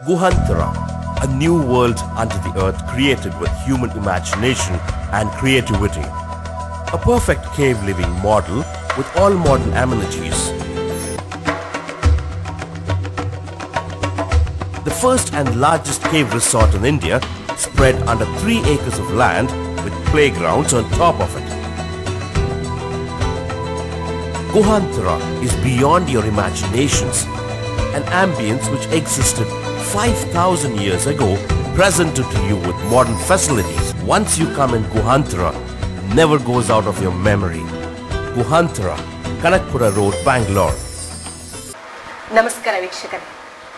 Guhantara, a new world under the earth created with human imagination and creativity. A perfect cave living model with all modern amenities. The first and largest cave resort in India, spread under 3 acres of land with playgrounds on top of it. Guhantara is beyond your imaginations, an ambience which existed 5000 years ago, presented to you with modern facilities. Once you come in Guhantara, never goes out of your memory. Guhantara, Kanakpura Road, Bangalore. ನಮಸ್ಕಾರ ವೀಕ್ಷಕರೇ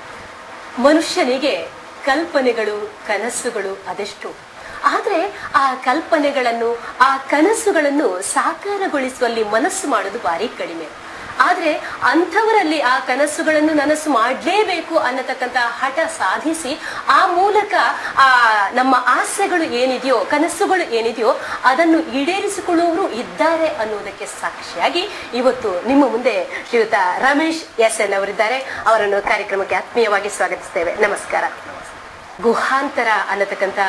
ಮನುಷ್ಯನಿಗೆ ಕಲ್ಪನೆಗಳು ಕನಸುಗಳು ಅದೆಷ್ಟು ಆದರೆ ಆ ಕಲ್ಪನೆಗಳನ್ನು ಆ ಕನಸುಗಳನ್ನು ಸಾಕಾರಗೊಳಿಸುವಲ್ಲಿ ಮನಸ್ಸು ಮಾಡೋದು ಭಾರಿ ಕಡಿಮೆ ಆದರೆ ಅಂಥವರಲ್ಲಿ ಆ ಕನಸುಗಳನ್ನು ನನಸು ಮಾಡಲೇಬೇಕು ಅನ್ನತಕ್ಕಂಥ ಹಠ ಸಾಧಿಸಿ ಆ ಮೂಲಕ ಆ ನಮ್ಮ ಆಸೆಗಳು ಏನಿದೆಯೋ ಕನಸುಗಳು ಏನಿದೆಯೋ ಅದನ್ನು ಈಡೇರಿಸಿಕೊಳ್ಳುವವರು ಇದ್ದಾರೆ ಅನ್ನುವುದಕ್ಕೆ ಸಾಕ್ಷಿಯಾಗಿ ಇವತ್ತು ನಿಮ್ಮ ಮುಂದೆ ಶ್ರೀಯುತ ರಮೇಶ್ ಎಸ್ ಎನ್ ಅವರಿದ್ದಾರೆ ಅವರನ್ನು ಕಾರ್ಯಕ್ರಮಕ್ಕೆ ಆತ್ಮೀಯವಾಗಿ ಸ್ವಾಗತಿಸ್ತೇವೆ ನಮಸ್ಕಾರ ಗುಹಾಂತರ ಅನ್ನತಕ್ಕಂಥ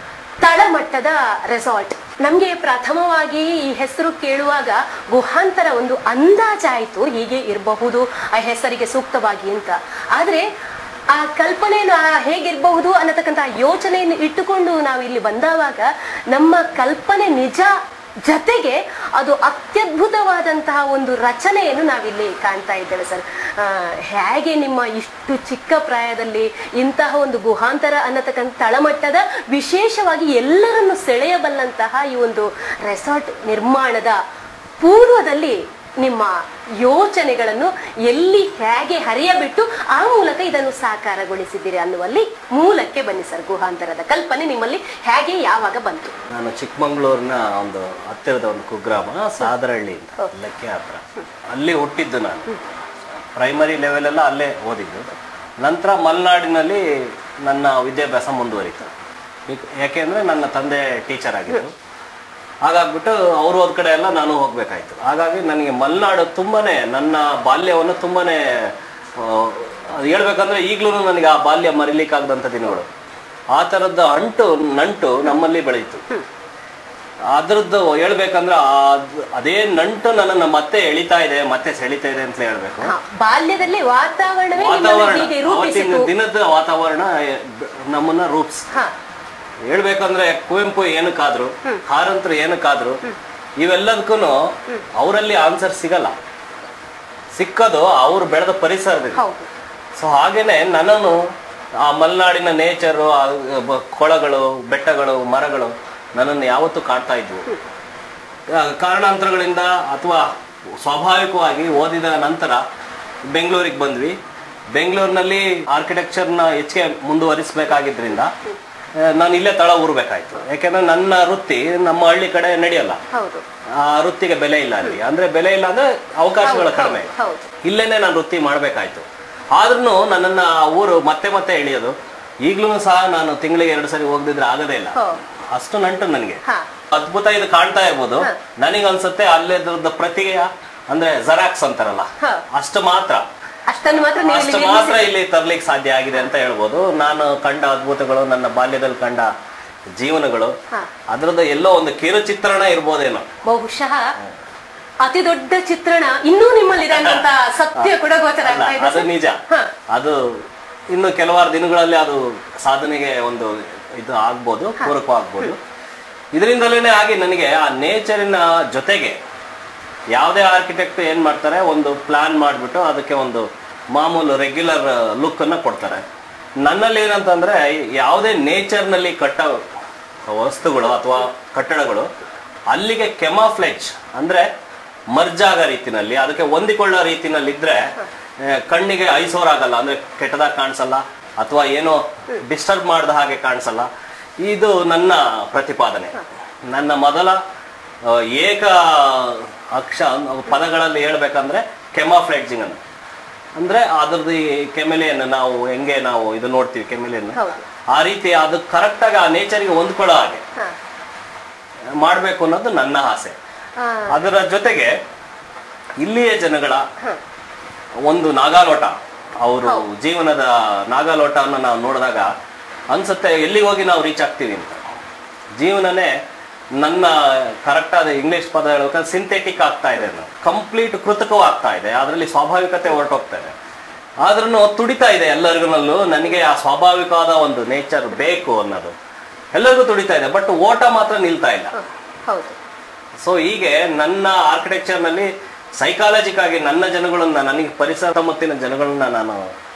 ತಳಮಟ್ಟದ ರೆಸಾರ್ಟ್ ನಮ್ಗೆ ಪ್ರಥಮವಾಗಿ ಈ ಹೆಸರು ಕೇಳುವಾಗ ಗುಹಾಂತರ ಒಂದು ಅಂದಾಜಾಯಿತು ಹೀಗೆ ಇರಬಹುದು ಆ ಹೆಸರಿಗೆ ಸೂಕ್ತವಾಗಿ ಅಂತ ಆದ್ರೆ ಆ ಕಲ್ಪನೆಯನ್ನು ಆ ಹೇಗಿರಬಹುದು ಅನ್ನತಕ್ಕಂಥ ಯೋಚನೆಯನ್ನು ಇಟ್ಟುಕೊಂಡು ನಾವು ಇಲ್ಲಿ ಬಂದವಾಗ ನಮ್ಮ ಕಲ್ಪನೆ ನಿಜ ಜತೆಗೆ ಅದು ಅತ್ಯದ್ಭುತವಾದಂತಹ ಒಂದು ರಚನೆಯನ್ನು ನಾವಿಲ್ಲಿ ಕಾಣ್ತಾ ಇದ್ದೇವೆ ಸರ್ ಆ, ಹೇಗೆ ನಿಮ್ಮ ಇಷ್ಟು ಚಿಕ್ಕ ಪ್ರಾಯದಲ್ಲಿ ಇಂತಹ ಒಂದು ಗುಹಾಂತರ ಅನ್ನತಕ್ಕಂಥ ತಳಮಟ್ಟದ ವಿಶೇಷವಾಗಿ ಎಲ್ಲರನ್ನು ಸೆಳೆಯಬಲ್ಲಂತಹ ಈ ಒಂದು ರೆಸಾರ್ಟ್ ನಿರ್ಮಾಣದ ಪೂರ್ವದಲ್ಲಿ ನಿಮ್ಮ ಯೋಚನೆಗಳನ್ನು ಎಲ್ಲಿ ಹೇಗೆ ಹರಿಯಬಿಟ್ಟು ಆ ಮೂಲಕ ಇದನ್ನು ಸಾಕಾರಗೊಳಿಸಿದ್ದೀರಿ ಅನ್ನುವಲ್ಲಿ ಮೂಲಕ್ಕೆ ಬನ್ನಿ ಸರ್ ಗುಹಾಂತರದ ಕಲ್ಪನೆ ನಿಮ್ಮಲ್ಲಿ ಹೇಗೆ ಯಾವಾಗ ಬಂತು ನಾನು ಚಿಕ್ಕಮಂಗ್ಳೂರಿನ ಒಂದು ಹತ್ತಿರದ ಒಂದು ಕುಗ್ರಾಮ ಸಾದರಹಳ್ಳಿ ಅಂತ ಲೆಕ್ಕೆ ಹತ್ರ ಅಲ್ಲಿ ಹುಟ್ಟಿದ್ದು ನಾನು ಪ್ರೈಮರಿ ಲೆವೆಲ್ ಎಲ್ಲ ಅಲ್ಲೇ ಓದಿದ್ದು ನಂತರ ಮಲೆನಾಡಿನಲ್ಲಿ ನನ್ನ ವಿದ್ಯಾಭ್ಯಾಸ ಮುಂದುವರಿತು ಏಕ್- ಯಾಕೆಂದ್ರೆ ನನ್ನ ತಂದೆ ಟೀಚರ್ ಆಗಿದ್ರು ಹಾಗಾಗ್ಬಿಟ್ಟು ಅವ್ರು ಹೋದ ಕಡೆ ಎಲ್ಲ ನಾನು ಹೋಗ್ಬೇಕಾಯ್ತು ಹಾಗಾಗಿ ನನಗೆ ಮಲೆನಾಡು ತುಂಬಾನೇ ನನ್ನ ಬಾಲ್ಯವನ್ನು ತುಂಬಾನೇ ಆ, ಅದು ಹೇಳ್ಬೇಕಂದ್ರೆ ಈಗಲೂ ನನಗೆ ಆ ಬಾಲ್ಯ ಮರಿಲಿಕ್ಕಾಗದಂಥ ದಿನಗಳು ಆ ಥರದ ಅಂಟು ನಂಟು ನಮ್ಮಲ್ಲಿ ಬೆಳೀತು ಅದ್ರದ್ದು ಹೇಳ್ಬೇಕಂದ್ರೆ ಅದ್- ಅದೇ ನಂಟು ನನ್ನನ್ನು ಮತ್ತೆ ಎಳಿತಾ ಇದೆ ಮತ್ತೆ ಸೆಳಿತಾ ಇದೆ ಅಂತ ಹೇಳ್ಬೇಕು ಹಾ, ಬಾಲ್ಯದಲ್ಲಿ ವಾತಾವರಣವೇ ನಿಮ್ಮನ್ನು ವಾತಾವರಣ ಹೀಗೆ ಅವತ್ತಿನ ರೂಪಿಸಿತು ದಿನದ ವಾತಾವರಣ ಎ- ಬ- ನಮ್ಮನ್ನ ರೂಪ್ಸ್ ಹಾ ಹೇಳ್ಬೇಕಂದ್ರೆ ಕುವೆಂಪು ಏನಕ್ಕಾದ್ರು ಕಾರಂತರು ಏನಕ್ಕಾದ್ರು ಇವೆಲ್ಲದಕ್ಕೂ ಅವರಲ್ಲಿ ಆನ್ಸರ್ ಸಿಗಲ್ಲ ಸಿಕ್ಕದು ಅವ್ರು ಬೆಳೆದ ಪರಿಸರದಿಂದ ಹೌದು ಸೊ ಹಾಗೇನೆ ನನ್ನನ್ನು ಆ ಮಲೆನಾಡಿನ ನೇಚರು ಆ ಬ- ಕೊಳಗಳು ಬೆಟ್ಟಗಳು ಮರಗಳು ನನ್ನನ್ನು ಯಾವತ್ತೂ ಕಾಡ್ತಾ ಇದ್ವು ಆ, ಕಾರಣಾಂತರಗಳಿಂದ ಅಥವಾ ಸ್ವಾಭಾವಿಕವಾಗಿ ಓದಿದ ನಂತರ ಬೆಂಗಳೂರಿಗೆ ಬಂದ್ವಿ ಬೆಂಗಳೂರಿನಲ್ಲಿ ಆರ್ಕಿಟೆಕ್ಚರ್ನ ಹೆಚ್ಚಿಗೆ ಮುಂದುವರಿಸಬೇಕಾಗಿದ್ದರಿಂದ ನಾನು ಇಲ್ಲೇ ತಳ ಊರ್ಬೇಕಾಯ್ತು ಯಾಕೆಂದ್ರೆ ನನ್ನ ವೃತ್ತಿ ನಮ್ಮ ಹಳ್ಳಿ ಕಡೆ ನಡೆಯಲ್ಲ ಹೌದು ಆ ವೃತ್ತಿಗೆ ಬೆಲೆ ಇಲ್ಲ ಅಲ್ಲಿ ಅಂದ್ರೆ ಬೆಲೆ ಇಲ್ಲ ಅಂದ್ರೆ ಅವಕಾಶಗಳು ಹೌದು, ಕಡಿಮೆ ಹೌದು. ಇಲ್ಲೇನೆ ನಾನು ವೃತ್ತಿ ಮಾಡ್ಬೇಕಾಯ್ತು ಆದ್ರೂ ನನ್ನನ್ನ ಆ ಊರು ಮತ್ತೆ ಮತ್ತೆ ಎಳೆಯೋದು ಈಗ್ಲೂ ಸಹ ನಾನು ತಿಂಗಳಿಗೆ ಎರಡು ಸರಿ ಹೋಗದಿದ್ರೆ ಆಗೋದೇ ಇಲ್ಲ ಹೋ. ಅಷ್ಟು ನಂಟು ನನಗೆ ಹಾ. ಅದ್ಭುತ ಇದು ಕಾಣ್ತಾ ಇರ್ಬೋದು ನನಗೆ ಅನ್ಸುತ್ತೆ ಅಲ್ಲೇದ್ರದ್ದು ಪ್ರತಿಗೆಯ ಅಂದ್ರೆ ಜೆರಾಕ್ಸ್ ಅಂತಾರಲ್ಲ ಹಾ. ಅಷ್ಟು ಮಾತ್ರ ಅಷ್ಟನ್ನು ಮಾತ್ರ ನೀವು ಅಷ್ಟು ಇಲ್ಲಿ ಮಾತ್ರ ಇಲ್ಲಿ ತರ್ಲಿಕ್ಕೆ ಸಾಧ್ಯ ಆಗಿದೆ ಅಂತ ಹೇಳ್ಬೋದು ನಾನು ಕಂಡ ಅದ್ಭುತಗಳು ನನ್ನ ಬಾಲ್ಯದಲ್ಲಿ ಕಂಡ ಜೀವನಗಳು ಹಾ. ಅದ್ರದ್ದು ಎಲ್ಲೋ ಒಂದು ಕಿರು ಚಿತ್ರಣ ಇರ್ಬೋದೇನೋ ಬಹುಶಃ ಅತಿ ದೊಡ್ಡ ಚಿತ್ರಣ ಇನ್ನೂ ನಿಮ್ಮಲ್ಲಿದೆ ಅನ್ನುವಂತ ಸತ್ಯ ಕೂಡ ಗೋಚರ ಅಲ್ಲ, ಆಗ್ತಾ ಇದೆ ಅದು ಸರ್. ನಿಜ ಹಾ. ಅದು ಇನ್ನು ಕೆಲವಾರು ದಿನಗಳಲ್ಲಿ ಅದು ಸಾಧನೆಗೆ ಒಂದು ಇದು ಆಗ್ಬೋದು ಪೂರಕವಾಗ್ಬೋದು ಇದರಿಂದಲೇ ಆಗಿ ನನಗೆ ಆ ನೇಚರಿನ ಜೊತೆಗೆ ಯಾವುದೇ ಆರ್ಕಿಟೆಕ್ಟ್ ಏನ್ ಮಾಡ್ತಾರೆ ಒಂದು ಪ್ಲಾನ್ ಮಾಡಿಬಿಟ್ಟು ಅದಕ್ಕೆ ಒಂದು ಮಾಮೂಲು ರೆಗ್ಯುಲರ್ ಲುಕ್ ಅನ್ನ ಕೊಡ್ತಾರೆ ನನ್ನಲ್ಲಿ ಏನಂತಂದ್ರೆ ಯಾವುದೇ ನೇಚರ್ನಲ್ಲಿ ಕಟ್ಟ ವಸ್ತುಗಳು ಅಥವಾ ಕಟ್ಟಡಗಳು ಅಲ್ಲಿಗೆ ಕೆಮಾಫ್ಲೆಜ್ ಅಂದ್ರೆ ಮರ್ಜಾಗ ರೀತಿನಲ್ಲಿ ಅದಕ್ಕೆ ಹೊಂದಿಕೊಳ್ಳೋ ರೀತಿನಲ್ಲಿ ಇದ್ರೆ ಆ, ಕಣ್ಣಿಗೆ ಐಸೋರಾಗಲ್ಲ ಅಂದ್ರೆ ಕೆಟ್ಟದಾಗ ಕಾಣಿಸಲ್ಲ ಅಥವಾ ಏನೋ ಡಿಸ್ಟರ್ಬ್ ಮಾಡದ ಹಾಗೆ ಕಾಣಿಸಲ್ಲ ಇದು ನನ್ನ ಪ್ರತಿಪಾದನೆ ನನ್ನ ಮೊದಲ ಆ, ಏಕ ಅಕ್ಷ ಪದಗಳಲ್ಲಿ ಹೇಳ್ಬೇಕಂದ್ರೆ ಕೆಮಾಫ್ಲೆಡ್ಜಿಂಗ್ ಅನ್ನು ಅಂದ್ರೆ ಅದ್ರದ್ದು ಈ ಕೆಮೆಲಿಯನ್ನು ನಾವು ಹೆಂಗೆ ನಾವು ಇದು ನೋಡ್ತೀವಿ ಕೆಮೆಲಿಯನ್ನು ಹೌದು. ಆ ರೀತಿ ಅದು ಕರೆಕ್ಟಾಗಿ ಆ ನೇಚರ್ಗೆ ಹೊಂದ್ಕೊಳ್ಳೋ ಹಾಗೆ ಹಾ. ಮಾಡಬೇಕು ಅನ್ನೋದು ನನ್ನ ಆಸೆ ಆ, ಅದರ ಜೊತೆಗೆ ಇಲ್ಲಿಯ ಜನಗಳ ಒಂದು ನಾಗಾಲೋಟ ಅವರು ಜೀವನದ ನಾಗಲೋಟವನ್ನು ನಾವು ನೋಡಿದಾಗ ಅನ್ಸುತ್ತೆ ಎಲ್ಲಿ ಹೋಗಿ ನಾವು ರೀಚ್ ಆಗ್ತೀವಿ ಅಂತ ಜೀವನನೇ ನನ್ನ ಕರೆಕ್ಟ್ ಆದ ಇಂಗ್ಲಿಷ್ ಪದ ಹೇಳ್ಬೇಕಂದ್ರೆ ಸಿಂಥೆಟಿಕ್ ಆಗ್ತಾ ಇದೆ ಕಂಪ್ಲೀಟ್ ಕೃತಕವಾಗ್ತಾ ಇದೆ ಅದರಲ್ಲಿ ಸ್ವಾಭಾವಿಕತೆ ಹೊರಟೋಗ್ತಾ ಇದೆ ಆದ್ರೂ ತುಡಿತಾ ಇದೆ ಎಲ್ಲರಿಗೂ ನನಗೆ ಆ ಸ್ವಾಭಾವಿಕವಾದ ಒಂದು ನೇಚರ್ ಬೇಕು ಅನ್ನೋದು ಎಲ್ಲರಿಗೂ ತುಡಿತಾ ಇದೆ ಬಟ್ ಓಟ ಮಾತ್ರ ನಿಲ್ತಾ ಇಲ್ಲ ಹೌದು ಸೊ ಹೀಗೆ ನನ್ನ ಆರ್ಕಿಟೆಕ್ಚರ್ನಲ್ಲಿ ಸೈಕಾಲಜಿಕ್ ಆಗಿ ನನ್ನ ಜನಗಳನ್ನ ನನಗೆ ಪರಿಸರ ಸುತ್ತಮುತ್ತಿನ ಜನಗಳನ್ನ ನಾನು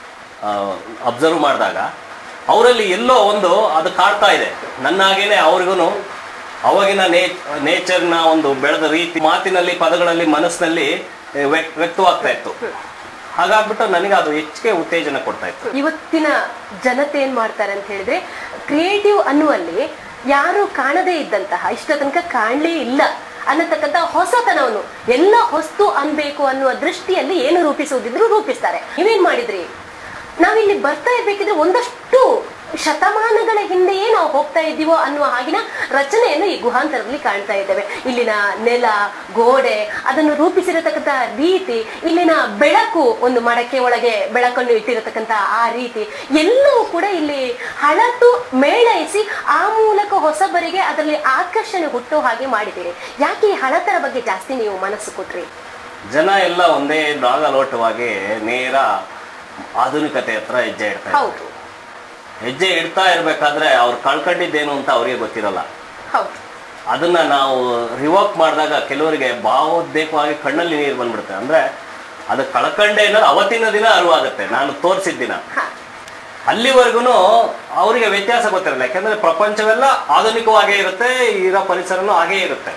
ಅಬ್ಸರ್ವ್ ಮಾಡಿದಾಗ ಅವರಲ್ಲಿ ಎಲ್ಲೋ ಒಂದು ಅದು ಕಾಡ್ತಾ ಇದೆ ನನ್ನ ಹಾಗೇನೆ ಅವ್ರಿಗೂ ಅವಾಗಿನ ನೇ ನೇಚರ್ನ ಒಂದು ಬೆಳೆದ ರೀತಿ ಮಾತಿನಲ್ಲಿ ಪದಗಳಲ್ಲಿ ಮನಸ್ಸಿನಲ್ಲಿ ಏ, ವ್ಯಕ್ತ- ವ್ಯಕ್ತವಾಗ್ತಾ ಇತ್ತು ಹಾಗಾಗ್ಬಿಟ್ಟು ನನಗೆ ಅದು ಹೆಚ್ಚಿಗೆ ಉತ್ತೇಜನ ಕೊಡ್ತಾ ಇತ್ತು ಇವತ್ತಿನ ಜನತೆ ಏನ್ ಮಾಡ್ತಾರೆ ಅಂತ ಹೇಳಿದ್ರೆ ಕ್ರಿಯೇಟಿವ್ ಅನ್ನುವಲ್ಲಿ ಯಾರು ಕಾಣದೇ ಇದ್ದಂತಹ ಇಷ್ಟ ತನಕ ಕಾಣ್ಲೇ ಇಲ್ಲ ಅನ್ನತಕ್ಕಂತ ಹೊಸತನವನ್ನು ಎಲ್ಲ ಹೊಸ್ತು ಅನ್ಬೇಕು ಅನ್ನುವ ದೃಷ್ಟಿಯಲ್ಲಿ ಏನು ರೂಪಿಸುವುದಿದ್ರು ರೂಪಿಸ್ತಾರೆ ನೀವೇನ್ ಮಾಡಿದ್ರಿ ನಾವಿಲ್ಲಿ ಬರ್ತಾ ಇರ್ಬೇಕಿದ್ರೆ ಒಂದಷ್ಟು ಶತಮಾನಗಳ ಹಿಂದೆಯೇ ನಾವು ಹೋಗ್ತಾ ಇದ್ದೀವೋ ಅನ್ನುವ ಹಾಗಿನ ರಚನೆಯನ್ನು ಈ ಗುಹಾಂತರದಲ್ಲಿ ಕಾಣ್ತಾ ಇದ್ದೇವೆ ಇಲ್ಲಿನ ನೆಲ ಗೋಡೆ ಅದನ್ನು ರೂಪಿಸಿರತಕ್ಕಂತ ರೀತಿ ಇಲ್ಲಿನ ಬೆಳಕು ಒಂದು ಮಡಕೆ ಒಳಗೆ ಬೆಳಕನ್ನು ಇಟ್ಟಿರತಕ್ಕಂತ ಆ ರೀತಿ ಎಲ್ಲವೂ ಕೂಡ ಇಲ್ಲಿ ಹಳತು ಮೇಳೈಸಿ ಆ ಮೂಲಕ ಹೊಸಬರಿಗೆ ಅದರಲ್ಲಿ ಆಕರ್ಷಣೆ ಹುಟ್ಟೋ ಹಾಗೆ ಮಾಡಿದ್ದೀರಿ ಯಾಕೆ ಈ ಹಳತರ ಬಗ್ಗೆ ಜಾಸ್ತಿ ನೀವು ಮನಸ್ಸು ಕೊಟ್ರಿ ಜನ ಎಲ್ಲ ಒಂದೇ ನಾಗಲೋಟವಾಗಿ ನೇರ ಆಧುನಿಕತೆ ಹತ್ರ ಹೆಜ್ಜೆ ಇಡ್ತಾರೆ ಹೌದು ಹೆಜ್ಜೆ ಇಡ್ತಾ ಇರ್ಬೇಕಾದ್ರೆ ಅವ್ರು ಕಳ್ಕೊಂಡಿದ್ದೇನು ಅಂತ ಅವ್ರಿಗೆ ಗೊತ್ತಿರಲ್ಲ ಹೌದು ಅದನ್ನ ನಾವು ರಿವರ್ಕ್ ಮಾಡಿದಾಗ ಕೆಲವರಿಗೆ ಭಾವೋದ್ರೇಕವಾಗಿ ಕಣ್ಣಲ್ಲಿ ನೀರು ಬಂದ್ಬಿಡುತ್ತೆ ಅಂದ್ರೆ ಅದು ಕಳ್ಕಂಡೆ ಅನ್ನೋದು ಅವತ್ತಿನ ದಿನ ಅರಿವಾಗುತ್ತೆ ನಾನು ತೋರಿಸಿದ ದಿನ ಹಾ ಅಲ್ಲಿವರೆಗೂ ಅವರಿಗೆ ವ್ಯತ್ಯಾಸ ಗೊತ್ತಿರಲ್ಲ ಯಾಕಂದ್ರೆ ಪ್ರಪಂಚವೆಲ್ಲ ಆಧುನಿಕವಾಗೇ ಇರುತ್ತೆ ಇರೋ ಪರಿಸರನೂ ಹಾಗೇ ಇರುತ್ತೆ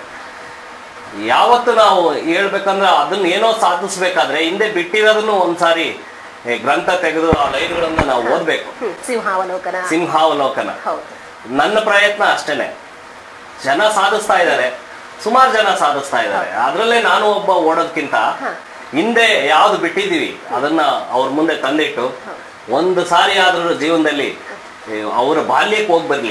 ಯಾವತ್ತು ನಾವು ಹೇಳ್ಬೇಕಂದ್ರೆ ಅದನ್ನ ಏನೋ ಸಾಧಿಸ್ಬೇಕಾದ್ರೆ ಹಿಂದೆ ಬಿಟ್ಟಿರೋದನ್ನು ಒಂದ್ಸಾರಿ ಏ, ಗ್ರಂಥ ತೆಗೆದು ಆ ಲೈನ್ಗಳನ್ನ ನಾವು ಓದ್ಬೇಕು ಹ್ಮ್ ಸಿಂಹಾವಲೋಕನ ಸಿಂಹಾವಲೋಕನ ಹೌದು ನನ್ನ ಪ್ರಯತ್ನ ಅಷ್ಟೇನೆ ಜನ ಸಾಧಿಸ್ತಾ ಇದ್ದಾರೆ ಸುಮಾರು ಜನ ಸಾಧಿಸ್ತಾ ಇದ್ದಾರೆ ಅದ್ರಲ್ಲೇ ನಾನು ಒಬ್ಬ ಓಡೋದ್ಕಿಂತ ಹಿಂದೆ ಯಾವ್ದು ಬಿಟ್ಟಿದೀವಿ ಅದನ್ನ ಅವ್ರ ಮುಂದೆ ತಂದಿಟ್ಟು ಒಂದು ಸಾರಿ ಆದ್ರೂ ಜೀವನದಲ್ಲಿ ಏ, ಅವರ ಬಾಲ್ಯಕ್ಕೆ ಹೋಗಿ ಬರ್ಲಿ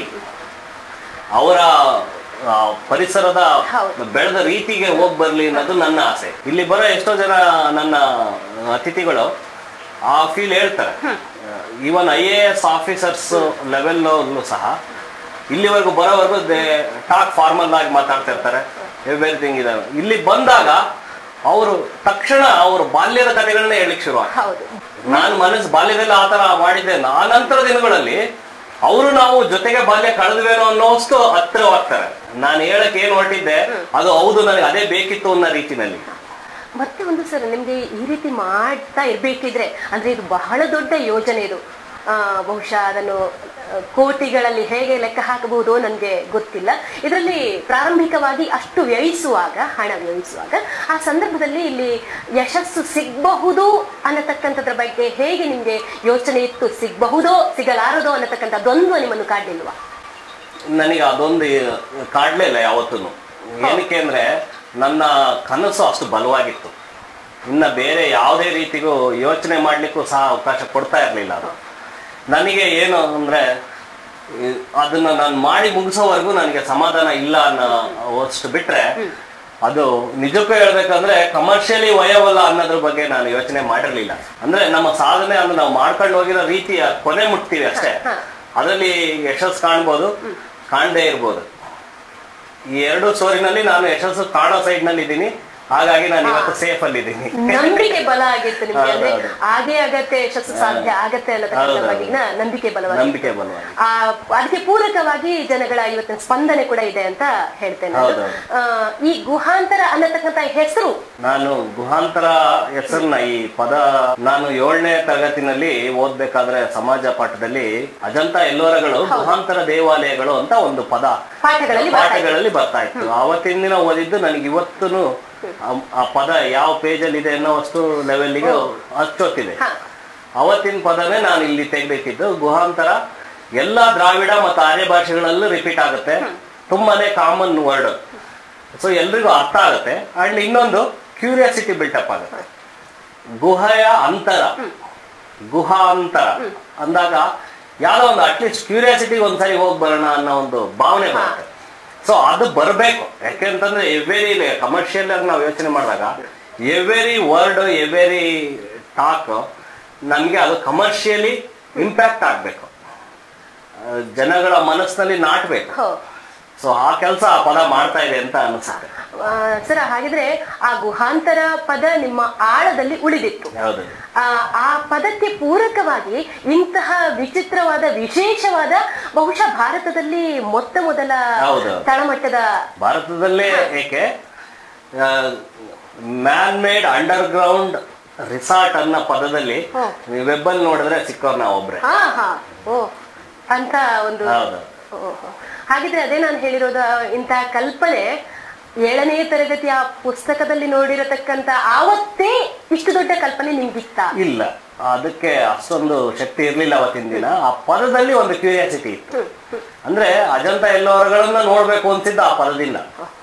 ಅವರ ಆ, ಪರಿಸರದ ಹೌದು. ಬೆಳೆದ ರೀತಿಗೆ ಹೋಗಿ ಬರ್ಲಿ ಅನ್ನೋದು ನನ್ನ ಆಸೆ ಇಲ್ಲಿ ಬರೋ ಎಷ್ಟೋ ಜನ ನನ್ನ ಅತಿಥಿಗಳು ಆ ಫೀಲ್ ಹೇಳ್ತಾರೆ even I A S officers level ಸಹ ಇಲ್ಲಿವರೆಗೂ ಬರೋವರೆಗೂ ದೇ ಟಾಕ್ ಫಾರ್ಮಲ್ ಆಗಿ ಮಾತಾಡ್ತಿರ್ತಾರೆ ಎವ್ರಿಥಿಂಗ್ ಇದೆ ಇಲ್ಲಿ ಬಂದಾಗ ಅವರು ತಕ್ಷಣ ಅವ್ರ ಬಾಲ್ಯದ ಕಥೆಗಳನ್ನೇ ಹೇಳಿಕ್ ಶುರು ಹೌದು ನಾನು ಮನಸ್ಸು ಬಾಲ್ಯದಲ್ಲಿ ಆ ತರ ಮಾಡಿದ್ದೆ ಆನಂತರ ದಿನಗಳಲ್ಲಿ ಅವರು ನಾವು ಜೊತೆಗೆ ಬಾಲ್ಯ ಕಳೆದ್ವೇನೋ ಅನ್ನೋಷ್ಟು ಹತ್ತಿರವಾಗ್ತಾರೆ ನಾನು ಹೇಳಕ್ ಏನ್ ಹೊರಟಿದ್ದೆ ಅದು ಹೌದು ನನಗೆ ಅದೇ ಬೇಕಿತ್ತು ಅನ್ನೋ ರೀತಿನಲ್ಲಿ ಮತ್ತೆ ಒಂದು ಸರ್ ನಿಮ್ಗೆ ಈ ರೀತಿ ಮಾಡ್ತಾ ಇರ್ಬೇಕಿದ್ರೆ ಅಂದ್ರೆ ಇದು ಬಹಳ ದೊಡ್ಡ ಯೋಜನೆ ಇದು ಆ, ಬಹುಶಃ ಅದನ್ನು ಆ, ಕೋಟಿಗಳಲ್ಲಿ ಹೇಗೆ ಲೆಕ್ಕ ಹಾಕಬಹುದು ನನಗೆ ಗೊತ್ತಿಲ್ಲ ಇದರಲ್ಲಿ ಪ್ರಾರಂಭಿಕವಾಗಿ ಅಷ್ಟು ವ್ಯಯಿಸುವಾಗ ಹಣ ವ್ಯಯಿಸುವಾಗ ಆ ಸಂದರ್ಭದಲ್ಲಿ ಇಲ್ಲಿ ಯಶಸ್ಸು ಸಿಗಬಹುದು ಅನ್ನತಕ್ಕಂಥದ್ರ ಬಗ್ಗೆ ಹೇಗೆ ನಿಮ್ಗೆ ಯೋಚನೆ ಇತ್ತು ಸಿಗಬಹುದೋ ಸಿಗಲಾರದೋ ಅನ್ನತಕ್ಕಂಥ ದ್ವಂದ್ವ ನಿಮ್ಮನ್ನು ಕಾಡ್ಲಿಲ್ವಾ ನನಗೆ ಅದೊಂದು ಕಾಡ್ಲೇ ಇಲ್ಲ ಯಾವತ್ತೂ ಏನಕ್ಕೆ ಅಂದ್ರೆ ನನ್ನ ಕನಸು ಅಷ್ಟು ಬಲವಾಗಿತ್ತು ಇನ್ನ ಬೇರೆ ಯಾವುದೇ ರೀತಿಗೂ ಯೋಚನೆ ಮಾಡ್ಲಿಕ್ಕೂ ಸಹ ಅವಕಾಶ ಕೊಡ್ತಾ ಇರಲಿಲ್ಲ ಅದು ನನಗೆ ಏನು ಅಂದ್ರೆ ಈ, ಅದನ್ನ ನಾನು ಮಾಡಿ ಮುಗಿಸೋವರೆಗೂ ನನಗೆ ಸಮಾಧಾನ ಇಲ್ಲ ಅನ್ನೋ ಅಷ್ಟು ಬಿಟ್ರೆ ಅದು ನಿಜಕ್ಕೂ ಹೇಳ್ಬೇಕಂದ್ರೆ ಕಮರ್ಷಿಯಲಿ ವಯವಲ್ಲ ಅನ್ನೋದ್ರ ಬಗ್ಗೆ ನಾನು ಯೋಚನೆ ಮಾಡಿರ್ಲಿಲ್ಲ ಅಂದ್ರೆ ನಮ್ಮ ಸಾಧನೆ ಅಂದ್ರೆ ನಾವು ಮಾಡ್ಕೊಂಡು ಹೋಗಿರೋ ರೀತಿಯ ಕೊನೆ ಮುಟ್ತೀವಿ ಅಷ್ಟೇ ಅದರಲ್ಲಿ ಯಶಸ್ಸು ಕಾಣ್ಬೋದು ಕಾಣದೇ ಇರ್ಬೋದು ಈ ಎರಡು ಸ್ಟೋರಿನಲ್ಲಿ ನಾನು ಯಶಸ್ಸು ಕಾಣೋ ಸೈಡ್ ನಲ್ಲಿ ಇದ್ದೀನಿ ಹಾಗಾಗಿ ನಾನು ಇವತ್ತು ಸೇಫ್ ಅಲ್ಲಿ ಇದ್ದೀನಿ ನಂಬಿಕೆ ಬಲ ಆಗಿತ್ತು ನಿಮ್ಗೆ ಅಂದ್ರೆ ಹೌದು, ಹೌದು. ಆಗೇ ಆಗತ್ತೆ ಯಶಸ್ಸು ಸಾಧ್ಯ ಆಗತ್ತೆ ಅನ್ನತಕ್ಕಂಥ ಹೌದು, ಹೌದು. ಬಗೆಗಿನ ನಂಬಿಕೆ ಬಲವಾಗಿ ನಂಬಿಕೆ ಬಲವಾಗಿ ಆ ಅದಕ್ಕೆ ಪೂರಕವಾಗಿ ಜನಗಳ ಇವತ್ತಿನ ಸ್ಪಂದನೆ ಕೂಡ ಇದೆ ಅಂತ ಹೇಳ್ತೇನೆ ನಾನು. ಹೌದು, ಆ, ಈ ಗುಹಾಂತರ ಅನ್ನತಕ್ಕಂಥ ಹೆಸರು ನಾನು ಗುಹಾಂತರ ಹೆಸರನ್ನ ಈ ಪದ ನಾನು ಏಳನೇ ತರಗತಿನಲ್ಲಿ ಓದ್ಬೇಕಾದ್ರೆ ಸಮಾಜ ಪಾಠದಲ್ಲಿ ಅಜಂತ ಎಲ್ಲೋರಗಳು ಗುಹಾಂತರ ದೇವಾಲಯಗಳು ಅಂತ ಒಂದು ಪದ ಪಾಠಗಳಲ್ಲಿ ಬರ್ತಾ ಇದೆ. ಪಾಠಗಳಲ್ಲಿ ಬರ್ತಾ ಇತ್ತು ಅವತ್ತಿನ ದಿನ ಓದಿದ್ದು ನನಗೆ ಇವತ್ತೂ ಆ ಪದ ಯಾವ ಪೇಜಲ್ಲಿ ಇದೆ ಅನ್ನೋ ಅಷ್ಟು ಲೆವೆಲ್ಗೆ ಅಷ್ಟೊತ್ತಿದೆ ಹಾ. ಅವತ್ತಿನ ಪದನೇ ನಾನು ಇಲ್ಲಿ ತೆಗೆದಿಟ್ಟಿದ್ದು ಗುಹಾಂತರ ಎಲ್ಲಾ ದ್ರಾವಿಡ ಮತ್ತು ಆರ್ಯ ಭಾಷೆಗಳಲ್ಲೂ ರಿಪೀಟ್ ಆಗುತ್ತೆ ತುಂಬಾನೇ ಕಾಮನ್ ವರ್ಡ್ ಸೊ ಎಲ್ರಿಗೂ ಅರ್ಥ ಆಗುತ್ತೆ ಅಂಡ್ ಇನ್ನೊಂದು ಕ್ಯೂರಿಯಾಸಿಟಿ ಬಿಲ್ಟಪ್ ಆಗುತ್ತೆ ಗುಹೆಯ ಅಂತರ ಗುಹಾಂತರ ಅಂದಾಗ ಯಾವ್ದೋ ಒಂದು ಅಟ್ಲೀಸ್ಟ್ ಕ್ಯೂರಿಯಾಸಿಟಿ ಒಂದ್ಸರಿ ಹೋಗಿ ಬರೋಣ ಅನ್ನೋ ಒಂದು ಭಾವನೆ ಬರುತ್ತೆ ಸೊ ಅದು ಬರಬೇಕು ಯಾಕೆಂತಂದ್ರೆ ಎವ್ರಿ ಕಮರ್ಷಿಯಲ್ ಆಗಿ ನಾವು ಯೋಚನೆ ಮಾಡಿದಾಗ ಎವ್ರಿ ವರ್ಡ್ ಎವ್ರಿ ಟಾಕ್ ನಮ್ಗೆ ಅದು ಕಮರ್ಷಿಯಲಿ ಇಂಪ್ಯಾಕ್ಟ್ ಆಗ್ಬೇಕು ಆ, ಜನಗಳ ಮನಸ್ಸಿನಲ್ಲಿ ನಾಟ್ಬೇಕು ಹೋ ಸೊ ಆ ಕೆಲಸ ಆ ಪದ ಮಾಡ್ತಾ ಇದೆ ಅಂತ ಅನಿಸುತ್ತೆ ಆ, ಸರ್ ಹಾಗಿದ್ರೆ ಆ ಗುಹಾಂತರ ಪದ ನಿಮ್ಮ ಆಳದಲ್ಲಿ ಉಳಿದಿತ್ತು ಹೌದು ಆ ಆ ಪದಕ್ಕೆ ಪೂರಕವಾಗಿ ಇಂತಹ ವಿಚಿತ್ರವಾದ ವಿಶೇಷವಾದ ಬಹುಶಃ ಭಾರತದಲ್ಲಿ ಮೊತ್ತ ಮೊದಲ ಹೌದು. ತಳಮಟ್ಟದ ಭಾರತದಲ್ಲೇ ಏಕೆ man made underground resort ಅನ್ನೋ ಪದದಲ್ಲಿ ಹ್ಮ್. ವೆಬ್ ಅಲ್ಲಿ ನೋಡಿದ್ರೆ ಸಿಕ್ಕವ್ರು ನಾವು ಒಬ್ರೆ ಹಾ ಹಾ ಓ ಅಂತ ಒಂದು ಹೌದು ಓಹೋ. ಹಾಗಿದ್ರೆ ಅದೇ ನಾನು ಹೇಳಿರೋದು ಇಂತಹ ಕಲ್ಪನೆ ಏಳನೇ ತರಗತಿಯ ಪುಸ್ತಕದಲ್ಲಿ ನೋಡಿರತಕ್ಕಂತ ಆವತ್ತೇ ಇಷ್ಟು ದೊಡ್ಡ ಕಲ್ಪನೆ ನಿಮ್ಗಿತ್ತ ಇಲ್ಲ ಅದಕ್ಕೆ ಅಷ್ಟೊಂದು ಶಕ್ತಿ ಇರ್ಲಿಲ್ಲ ಅವತ್ತಿನ ದಿನ ಆ ಪದದಲ್ಲಿ ಒಂದು ಕ್ಯೂರಿಯಾಸಿಟಿ ಇತ್ತು ಅಂದ್ರೆ ಅಜಂತ ಎಲ್ಲವರುಗಳನ್ನ ನೋಡ್ಬೇಕು ಅಂತಿದ್ದ ಆ ಪದದಿಂದ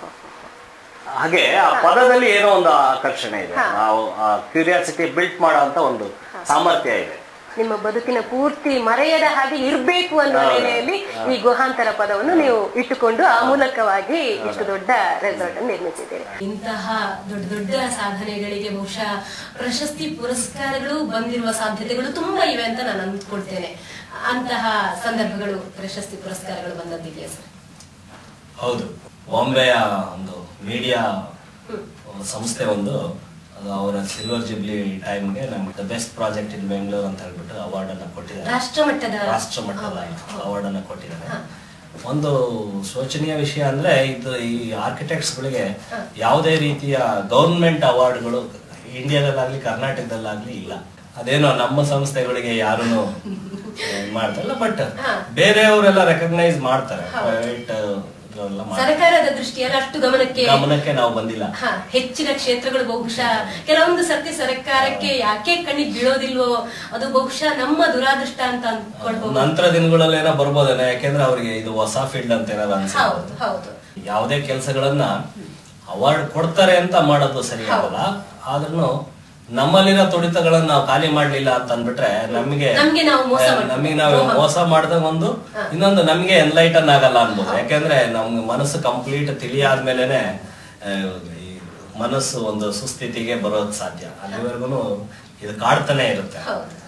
ಹಾಗೆ ಆ ಪದದಲ್ಲಿ ಏನೋ ಒಂದು ಆಕರ್ಷಣೆ ಇದೆ ನಾವು ಆ ಕ್ಯೂರಿಯಾಸಿಟಿ ಬಿಲ್ಟ್ ಮಾಡೋ ಅಂತ ಒಂದು ಸಾಮರ್ಥ್ಯ ಇದೆ ನಿಮ್ಮ ಬದುಕಿನ ಪೂರ್ತಿ ಮರೆಯದ ಹಾಗೆ ಇರ್ಬೇಕು ಅನ್ನೋ ಹೌದು. ನೆಲೆಯಲ್ಲಿ ಈ ಗುಹಾಂತರ ಪದವನ್ನು ನೀವು ಇಟ್ಟುಕೊಂಡು ಆ ಮೂಲಕವಾಗಿ ಇಷ್ಟು ದೊಡ್ಡ ರೆಸಾರ್ಟ್ ಅನ್ನು ನಿರ್ಮಿಸಿದ್ದೀರಿ ಇಂತಹ ದೊಡ್ಡ ದೊಡ್ಡ ಸಾಧನೆಗಳಿಗೆ ಬಹುಶಃ ಪ್ರಶಸ್ತಿ ಪುರಸ್ಕಾರಗಳು ಬಂದಿರುವ ಸಾಧ್ಯತೆಗಳು ತುಂಬಾ ಇವೆ ಅಂತ ನಾನು ಅಂದ್ಕೊಳ್ತೇನೆ ಅಂತಹ ಸಂದರ್ಭಗಳು ಪ್ರಶಸ್ತಿ ಪುರಸ್ಕಾರಗಳು ಬಂದದ್ದಿದೆಯಾ ಸರ್ ಹೌದು ಬಾಂಬೆಯ ಒಂದು ಮೀಡಿಯಾ ಸಂಸ್ಥೆ ಒಂದು ಅದು ಅವರ ಸಿಲ್ವರ್ ಜುಬ್ಲಿ ಟೈಮ್ಗೆ ನಮ್ಗೆ the best project in Bengaluru ಅಂತ ಹೇಳ್ಬಿಟ್ಟು ಅವಾರ್ಡ್ ಅನ್ನ ಕೊಟ್ಟಿದ್ದಾರೆ ರಾಷ್ಟ್ರ ಮಟ್ಟದ ರಾಷ್ಟ್ರ ಮಟ್ಟದ ಅವಾರ್ಡ್ ಅನ್ನ ಕೊಟ್ಟಿದ್ದಾರೆ ಒಂದು ಶೋಚನೀಯ ವಿಷಯ ಅಂದ್ರೆ ಇದು ಈ ಆರ್ಕಿಟೆಕ್ಟ್ಸ್ ಗಳಿಗೆ ಯಾವುದೇ ರೀತಿಯ ಗೌರ್ಮೆಂಟ್ ಅವಾರ್ಡ್ಗಳು ಇಂಡಿಯಾದಲ್ಲಾಗ್ಲಿ ಕರ್ನಾಟಕದಲ್ಲಾಗ್ಲಿ ಇಲ್ಲ ಅದೇನೋ ನಮ್ಮ ಸಂಸ್ಥೆಗಳಿಗೆ ಯಾರೂ ಮಾಡ್ತಾರಲ್ಲ ಬಟ್ ಬೇರೆಯವರೆಲ್ಲ ರೆಕಗ್ನೈಸ್ ಮಾಡ್ತಾರೆ ಪ್ರೈವೇಟ್ ಮಾಡ್ತಾರೆ ಸರ್ಕಾರದ ದೃಷ್ಟಿಯಲ್ಲಿ ಅಷ್ಟು ಗಮನಕ್ಕೆ ಗಮನಕ್ಕೆ ನಾವು ಬಂದಿಲ್ಲ ಹ, ಹೆಚ್ಚಿನ ಕ್ಷೇತ್ರಗಳು ಬಹುಶಃ ಕೆಲವೊಂದು ಸರ್ತಿ ಸರ್ಕಾರಕ್ಕೆ ಯಾಕೆ ಕಣ್ಣಿಗೆ ಬೀಳೋದಿಲ್ವೋ ಅದು ಬಹುಶಃ ನಮ್ಮ ದುರಾದೃಷ್ಟ ಅಂತ ಅಂದ್ಕೊಳ್ಬಹುದು ನಂತರ ದಿನಗಳಲ್ಲಿ ಏನೋ ಬರ್ಬೋದೇನೋ ಯಾಕೆಂದ್ರೆ ಅವರಿಗೆ ಇದು ಹೊಸ ಫೀಲ್ಡ್ ಅಂತ ಏನಾದ್ರು ಅನ್ಸುತ್ತೆ ಹೌದು ಹೌದು ಯಾವುದೇ ಕೆಲಸಗಳನ್ನ ಅವಾರ್ಡ್ ಕೊಡ್ತಾರೆ ಅಂತ ಮಾಡೋದು ಸರಿ ಆಗಲ್ಲ ಆದ್ರೂ ನಮ್ಮಲ್ಲಿರೋ ತುಡಿತಗಳನ್ನ ನಾವು ಖಾಲಿ ಮಾಡ್ಲಿಲ್ಲ ಅಂತ ಅಂದ್ಬಿಟ್ರೆ ನಮಗೆ ನಮ್ಗೆ ನಾವು ಮೋಸ ಮಾಡ್ತೀವಿ. ನಮಗೆ ನಾವು ಮೋಸ ಮಾಡಿದಾಗ ಒಂದು ಇನ್ನೊಂದು ನಮ್ಗೆ ಎನ್ಲೈಟನ್ ಆಗಲ್ಲ ಅನ್ಬೋದು ಯಾಕೆಂದ್ರೆ ನಮ್ಗೆ ಮನಸ್ಸು ಕಂಪ್ಲೀಟ್ ತಿಳಿಯಾದ್ಮೇಲೆನೆ ಆ, ಈ ಮನಸ್ಸು ಒಂದು ಸುಸ್ಥಿತಿಗೆ ಬರೋದ್ ಸಾಧ್ಯ ಅಲ್ಲಿವರೆಗೂ ಇದು ಕಾಡ್ತಾನೆ ಇರುತ್ತೆ ಹೌದು